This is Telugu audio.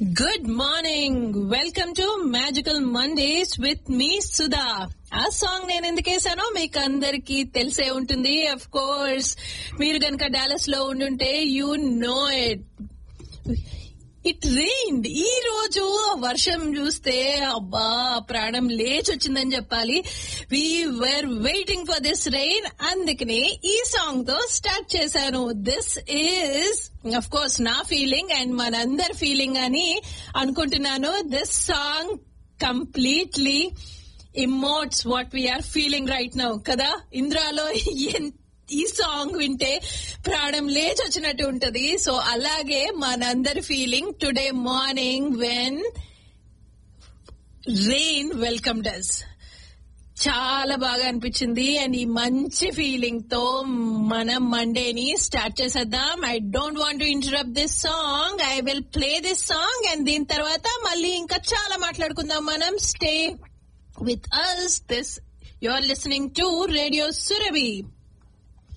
good morning welcome to magical Mondays with me Sudha ah song నేను ఎందుకు వేసానో మీకు అందరికి తెలిసే ఉంటుంది అఫ్ కోర్స్ మీరు కనుక డాలస్ లో ఉండుంటే you know it it rained ఈ రోజు వర్షం చూస్తే అబ్బా ప్రాణం లేచి వచ్చిందని చెప్పాలి we were waiting for this rain అందుకనే ఈ సాంగ్ తో స్టార్ట్ చేశాను దిస్ ఈస్ అఫ్ కోర్స్ నా ఫీలింగ్ అండ్ మనందరి ఫీలింగ్ అని అనుకుంటున్నాను this song completely emotes what we are feeling right now కదా ఇంద్రాలో ఎంత ఈ సాంగ్ వింటే ప్రాణం లేచి వచ్చినట్టు ఉంటది సో అలాగే మనందరి feeling today morning when rain welcome does చాలా బాగా అనిపించింది అండ్ ఈ మంచి ఫీలింగ్ తో మనం మండేని స్టార్ట్ చేసేద్దాం I don't want to interrupt this song I will play this song and దీని తర్వాత మళ్ళీ ఇంకా చాలా మాట్లాడుకుందాం మనం stay with us this you are listening to radio Surabhi